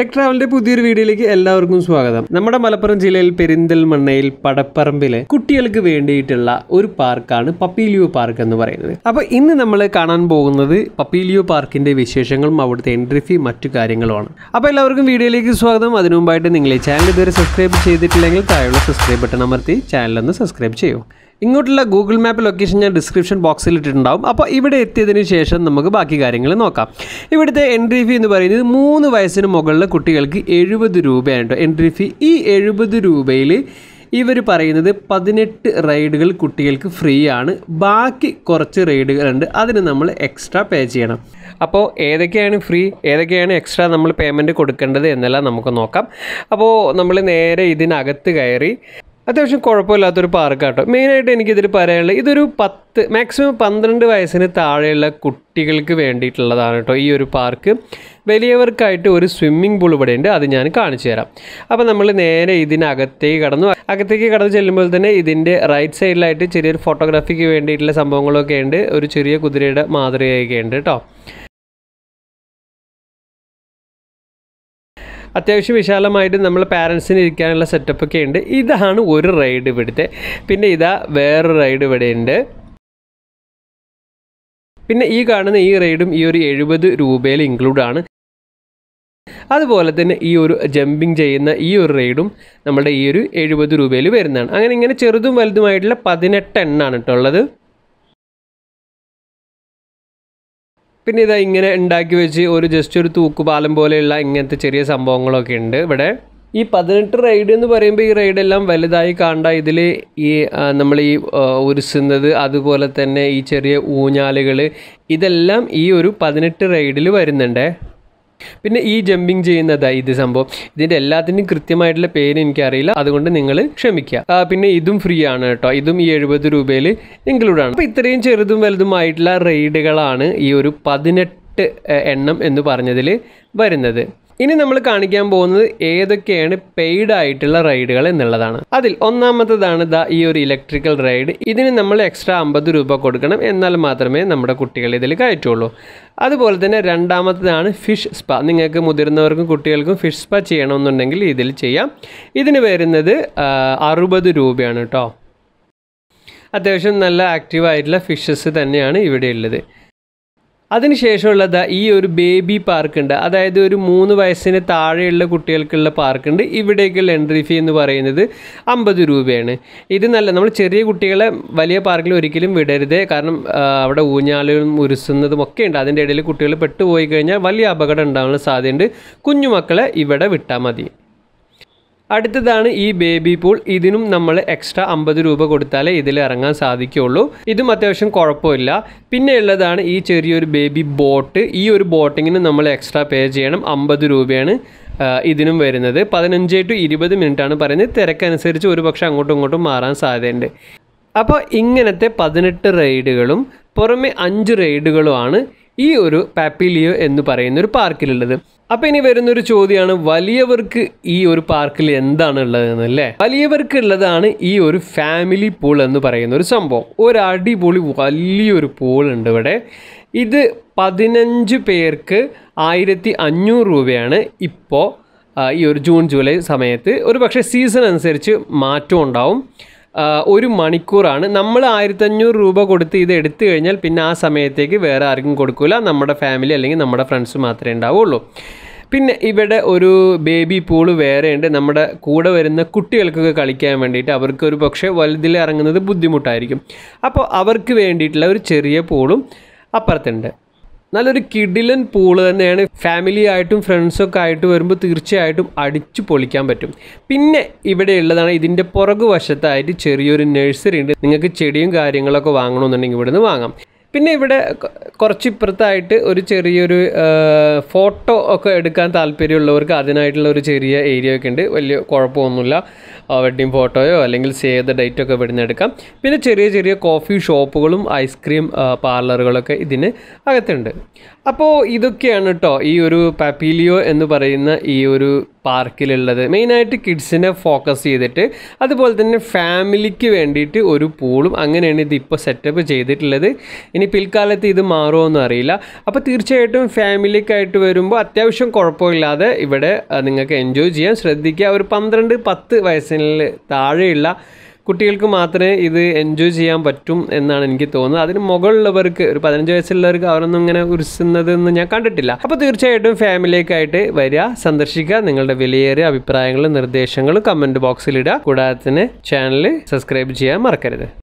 tech ട്രാവലിന്റെ പുതിയൊരു വീഡിയോയിലേക്ക് എല്ലാവർക്കും സ്വാഗതം നമ്മുടെ മലപ്പുറം ജില്ലയിൽ പെരിന്തൽമണ്ണയിൽ പടപ്പറമ്പിലെ കുട്ടികൾക്ക് വേണ്ടിയിട്ടുള്ള ഒരു പാർക്കാണ് പപ്പീലിയോ പാർക്ക് എന്ന് പറയുന്നത് അപ്പോൾ ഇന്ന് നമ്മൾ കാണാൻ പോകുന്നത് പപ്പീലിയോ പാർക്കിന്റെ വിശേഷങ്ങളും അവിടുത്തെ എൻട്രി ഫീ മറ്റു കാര്യങ്ങളുമാണ് അപ്പോൾ എല്ലാവർക്കും വീഡിയോയിലേക്ക് സ്വാഗതം അതിനു മുമ്പായിട്ട് നിങ്ങൾ ഈ ചാനൽ ഇതുവരെ സബ്സ്ക്രൈബ് ചെയ്തിട്ടില്ലെങ്കിൽ താഴെയുള്ള സബ്സ്ക്രൈബ് ബട്ടൺ അമർത്തി ചാനൽ ഒന്ന് സബ്സ്ക്രൈബ് ചെയ്യൂ ഇങ്ങോട്ടുള്ള ഗൂഗിൾ മാപ്പ് ലൊക്കേഷൻ ഞാൻ ഡിസ്ക്രിപ്ഷൻ ബോക്സിൽ ഇട്ടിട്ടുണ്ടാവും അപ്പോൾ ഇവിടെ എത്തിയതിന് ശേഷം നമുക്ക് ബാക്കി കാര്യങ്ങൾ നോക്കാം ഇവിടുത്തെ എൻട്രി ഫീ എന്ന് പറയുന്നത് മൂന്ന് വയസ്സിന് മുകളിലെ കുട്ടികൾക്ക് എഴുപത് രൂപയാണ് കേട്ടോ എൻട്രി ഫീ ഈ എഴുപത് രൂപയിൽ ഇവർ പറയുന്നത് പതിനെട്ട് റൈഡുകൾ കുട്ടികൾക്ക് ഫ്രീ ആണ് ബാക്കി കുറച്ച് റൈഡുകളുണ്ട് അതിന് നമ്മൾ എക്സ്ട്രാ പേ ചെയ്യണം അപ്പോൾ ഏതൊക്കെയാണ് ഫ്രീ ഏതൊക്കെയാണ് എക്സ്ട്രാ നമ്മൾ പേയ്മെൻറ്റ് കൊടുക്കേണ്ടത് എന്നെല്ലാം നമുക്ക് നോക്കാം അപ്പോൾ നമ്മൾ നേരെ ഇതിനകത്ത് കയറി അത്യാവശ്യം കുഴപ്പമില്ലാത്തൊരു പാർക്കാട്ടോ മെയിനായിട്ട് എനിക്കിതിൽ പറയാനുള്ളത് ഇതൊരു പത്ത് മാക്സിമം പന്ത്രണ്ട് വയസ്സിന് താഴെയുള്ള കുട്ടികൾക്ക് വേണ്ടിയിട്ടുള്ളതാണ് കേട്ടോ ഈ ഒരു പാർക്ക് വലിയവർക്കായിട്ട് ഒരു സ്വിമ്മിംഗ് പൂൾ ഇവിടെ ഉണ്ട് അത് ഞാൻ കാണിച്ചു തരാം അപ്പോൾ നമ്മൾ നേരെ ഇതിനകത്തേക്ക് കടന്നു അകത്തേക്ക് കടന്നു ചെല്ലുമ്പോൾ തന്നെ ഇതിൻ്റെ റൈറ്റ് സൈഡിലായിട്ട് ചെറിയൊരു ഫോട്ടോഗ്രാഫിക്ക് വേണ്ടിയിട്ടുള്ള സംഭവങ്ങളൊക്കെ ഉണ്ട് ഒരു ചെറിയ കുതിരയുടെ മാതൃകയൊക്കെ ഉണ്ട് കേട്ടോ അത്യാവശ്യം വിശാലമായിട്ട് നമ്മൾ പാരൻസിന് ഇരിക്കാനുള്ള സെറ്റപ്പൊക്കെ ഉണ്ട് ഇതാണ് ഒരു റൈഡ് ഇവിടുത്തെ പിന്നെ ഇതാ വേറൊരു റൈഡ് ഇവിടെ ഉണ്ട് പിന്നെ ഈ കാണുന്ന ഈ റൈഡും ഈ ഒരു എഴുപത് രൂപയിൽ ഇൻക്ലൂഡ് ആണ് അതുപോലെ തന്നെ ഈ ഒരു ജമ്പിങ് ചെയ്യുന്ന ഈ ഒരു റൈഡും നമ്മുടെ ഈ ഒരു എഴുപത് രൂപയിൽ വരുന്നതാണ് അങ്ങനെ ഇങ്ങനെ ചെറുതും വലുതുമായിട്ടുള്ള പതിനെട്ട് എണ്ണാണ് കേട്ടോ ഉള്ളത് പിന്നെ ഇതാ ഇങ്ങനെ ഉണ്ടാക്കി വെച്ച് ഒരു ജസ്റ്റ് ഒരു തൂക്കുപാലം പോലെയുള്ള ഇങ്ങനത്തെ ചെറിയ സംഭവങ്ങളൊക്കെ ഉണ്ട് ഇവിടെ ഈ പതിനെട്ട് റൈഡ് എന്ന് പറയുമ്പോൾ ഈ റൈഡെല്ലാം വലുതായി കാണണ്ട ഇതിൽ ഈ നമ്മൾ ഈ ഉരുസുന്നത് അതുപോലെ തന്നെ ഈ ചെറിയ ഊഞ്ഞാലുകൾ ഇതെല്ലാം ഈ ഒരു പതിനെട്ട് റൈഡിൽ വരുന്നുണ്ടേ പിന്നെ ഈ ജമ്പിങ് ചെയ്യുന്നതാ ഇത് സംഭവം ഇതിൻ്റെ എല്ലാത്തിൻ്റെയും കൃത്യമായിട്ടുള്ള പേര് എനിക്കറിയില്ല അതുകൊണ്ട് നിങ്ങൾ ക്ഷമിക്കുക പിന്നെ ഇതും ഫ്രീ ആണ് കേട്ടോ ഇതും ഈ എഴുപത് രൂപയിൽ ഇൻക്ലൂഡ് ആണ് അപ്പോൾ ഇത്രയും ചെറുതും വലുതുമായിട്ടുള്ള റൈഡുകളാണ് ഈ ഒരു പതിനെട്ട് എണ്ണം എന്ന് പറഞ്ഞതിൽ വരുന്നത് ഇനി നമ്മൾ കാണിക്കാൻ പോകുന്നത് ഏതൊക്കെയാണ് പെയ്ഡ് ആയിട്ടുള്ള റൈഡുകൾ എന്നുള്ളതാണ് അതിൽ ഒന്നാമത്തതാണ് ദാ ഈ ഒരു ഇലക്ട്രിക്കൽ റൈഡ് ഇതിന് നമ്മൾ എക്സ്ട്രാ അമ്പത് രൂപ കൊടുക്കണം എന്നാൽ മാത്രമേ നമ്മുടെ കുട്ടികൾ ഇതിൽ കയറ്റുള്ളൂ അതുപോലെ തന്നെ രണ്ടാമത്തതാണ് ഫിഷ് സ്പാ നിങ്ങൾക്ക് മുതിർന്നവർക്കും കുട്ടികൾക്കും ഫിഷ് സ്പാ ചെയ്യണമെന്നുണ്ടെങ്കിൽ ഇതിൽ ചെയ്യാം ഇതിന് വരുന്നത് അറുപത് രൂപയാണ് കേട്ടോ അത്യാവശ്യം നല്ല ആക്റ്റീവ് ആയിട്ടുള്ള ഫിഷസ് തന്നെയാണ് ഇവിടെ ഉള്ളത് അതിനുശേഷമുള്ളത് ഈ ഒരു ബേബി പാർക്ക് ഉണ്ട് അതായത് ഒരു മൂന്ന് വയസ്സിന് താഴെയുള്ള കുട്ടികൾക്കുള്ള പാർക്കുണ്ട് ഇവിടേക്കുള്ള എൻട്രി ഫീ എന്ന് പറയുന്നത് അമ്പത് രൂപയാണ് ഇത് നല്ല നമ്മൾ ചെറിയ കുട്ടികളെ വലിയ പാർക്കിൽ ഒരിക്കലും വിടരുത് കാരണം അവിടെ ഊഞ്ഞാലും ഉരുസുന്നതും ഒക്കെ ഉണ്ട് അതിൻ്റെ ഇടയിൽ കുട്ടികൾ പെട്ടുപോയി കഴിഞ്ഞാൽ വലിയ അപകടം ഉണ്ടാകാനുള്ള സാധ്യതയുണ്ട് കുഞ്ഞുമക്കളെ ഇവിടെ വിട്ടാൽ മതി അടുത്തതാണ് ഈ ബേബി പൂൾ ഇതിനും നമ്മൾ എക്സ്ട്രാ അമ്പത് രൂപ കൊടുത്താലേ ഇതിൽ ഇറങ്ങാൻ സാധിക്കുകയുള്ളൂ ഇതും അത്യാവശ്യം കുഴപ്പമില്ല പിന്നെ ഉള്ളതാണ് ഈ ചെറിയൊരു ബേബി ബോട്ട് ഈ ഒരു ബോട്ടിങ്ങിന് നമ്മൾ എക്സ്ട്രാ പേ ചെയ്യണം അമ്പത് രൂപയാണ് ഇതിനും വരുന്നത് പതിനഞ്ച് ടു ഇരുപത് മിനിറ്റാണ് പറയുന്നത് തിരക്കനുസരിച്ച് ഒരു പക്ഷേ അങ്ങോട്ടും ഇങ്ങോട്ടും മാറാൻ സാധ്യതയുണ്ട് അപ്പോൾ ഇങ്ങനത്തെ പതിനെട്ട് റൈഡുകളും പുറമെ അഞ്ച് റൈഡുകളുമാണ് ഈ ഒരു പാപ്പിലിയോ എന്ന് പറയുന്ന ഒരു പാർക്കിലുള്ളത് അപ്പോൾ ഇനി വരുന്നൊരു ചോദ്യമാണ് വലിയവർക്ക് ഈ ഒരു പാർക്കിൽ എന്താണ് ഉള്ളതെന്ന് അല്ലേ വലിയവർക്ക് ഉള്ളതാണ് ഈ ഒരു ഫാമിലി പൂൾ എന്ന് പറയുന്ന ഒരു സംഭവം ഒരു അടിപൊളി വലിയൊരു പൂൾ ഉണ്ട് ഇവിടെ ഇത് പതിനഞ്ച് പേർക്ക് ആയിരത്തി അഞ്ഞൂറ് രൂപയാണ് ഇപ്പോൾ ഈ ഒരു ജൂൺ ജൂലൈ സമയത്ത് ഒരു പക്ഷേ സീസൺ അനുസരിച്ച് മാറ്റം ഉണ്ടാവും ഒരു മണിക്കൂറാണ് നമ്മൾ ആയിരത്തഞ്ഞൂറ് രൂപ കൊടുത്ത് ഇത് എടുത്തു കഴിഞ്ഞാൽ പിന്നെ ആ സമയത്തേക്ക് വേറെ ആർക്കും കൊടുക്കില്ല നമ്മുടെ ഫാമിലി അല്ലെങ്കിൽ നമ്മുടെ ഫ്രണ്ട്സ് മാത്രമേ ഉണ്ടാവുള്ളൂ പിന്നെ ഇവിടെ ഒരു ബേബി പൂള് വേറെ ഉണ്ട് നമ്മുടെ കൂടെ വരുന്ന കുട്ടികൾക്കൊക്കെ കളിക്കാൻ വേണ്ടിയിട്ട് അവർക്ക് ഒരു പക്ഷേ വലുതിൽ ഇറങ്ങുന്നത് ബുദ്ധിമുട്ടായിരിക്കും അപ്പോൾ അവർക്ക് വേണ്ടിയിട്ടുള്ള ഒരു ചെറിയ പൂളും അപ്പുറത്തുണ്ട് നല്ലൊരു കിഡിലൻ പൂള് തന്നെയാണ് ഫാമിലി ആയിട്ടും ഫ്രണ്ട്സൊക്കെ ആയിട്ട് വരുമ്പോൾ തീർച്ചയായിട്ടും അടിച്ചു പൊളിക്കാൻ പറ്റും പിന്നെ ഇവിടെ ഉള്ളതാണ് ഇതിൻ്റെ പുറകു വശത്തായിട്ട് ചെറിയൊരു നഴ്സറി ഉണ്ട് നിങ്ങൾക്ക് ചെടിയും കാര്യങ്ങളൊക്കെ വാങ്ങണമെന്നുണ്ടെങ്കിൽ ഇവിടുന്ന് വാങ്ങാം പിന്നെ ഇവിടെ കുറച്ച് ഇപ്പുറത്തായിട്ട് ഒരു ചെറിയൊരു ഫോട്ടോ ഒക്കെ എടുക്കാൻ താല്പര്യമുള്ളവർക്ക് അതിനായിട്ടുള്ള ഒരു ചെറിയ ഏരിയ ഒക്കെ ഉണ്ട് വലിയ കുഴപ്പമൊന്നുമില്ല വെഡ്ഡിങ് ഫോട്ടോയോ അല്ലെങ്കിൽ സേവ് ദ ഡേറ്റ് ഒക്കെ ഇവിടുന്ന് എടുക്കാം പിന്നെ ചെറിയ ചെറിയ കോഫി ഷോപ്പുകളും ഐസ്ക്രീം പാർലറുകളൊക്കെ ഇതിന് അകത്തുണ്ട് അപ്പോൾ ഇതൊക്കെയാണ് കേട്ടോ ഈ ഒരു പാപ്പീലിയോ എന്ന് പറയുന്ന ഈ ഒരു പാർക്കിലുള്ളത് മെയിനായിട്ട് കിഡ്സിനെ ഫോക്കസ് ചെയ്തിട്ട് അതുപോലെ തന്നെ ഫാമിലിക്ക് വേണ്ടിയിട്ട് ഒരു പൂളും അങ്ങനെയാണ് ഇത് ഇപ്പോൾ സെറ്റപ്പ് ചെയ്തിട്ടുള്ളത് ഇനി പിൽക്കാലത്ത് ഇത് മാറുമോ എന്ന് അറിയില്ല അപ്പോൾ തീർച്ചയായിട്ടും ഫാമിലിക്കായിട്ട് വരുമ്പോൾ അത്യാവശ്യം കുഴപ്പമില്ലാതെ ഇവിടെ ആ, നിങ്ങൾക്ക് എൻജോയ് ചെയ്യാൻ ശ്രദ്ധിക്കുക ഒരു പന്ത്രണ്ട് പത്ത് വയസ്സിന് താഴെയുള്ള കുട്ടികൾക്ക് മാത്രമേ ഇത് എൻജോയ് ചെയ്യാൻ പറ്റും എന്നാണ് എനിക്ക് തോന്നുന്നത് അതിന് മുകളിലുള്ളവർക്ക് ഒരു പതിനഞ്ച് വയസ്സുള്ളവർക്ക് അവരൊന്നും ഇങ്ങനെ ഉരുസുന്നതെന്ന് ഞാൻ കണ്ടിട്ടില്ല അപ്പോൾ തീർച്ചയായിട്ടും ഫാമിലിയൊക്കെയായിട്ട് വരിക സന്ദർശിക്കുക നിങ്ങളുടെ വിലയേറിയ അഭിപ്രായങ്ങളും നിർദ്ദേശങ്ങളും കമൻറ്റ് ബോക്സിൽ ഇടുക കൂടാതെ തന്നെ ചാനൽ സബ്സ്ക്രൈബ് ചെയ്യാൻ മറക്കരുത്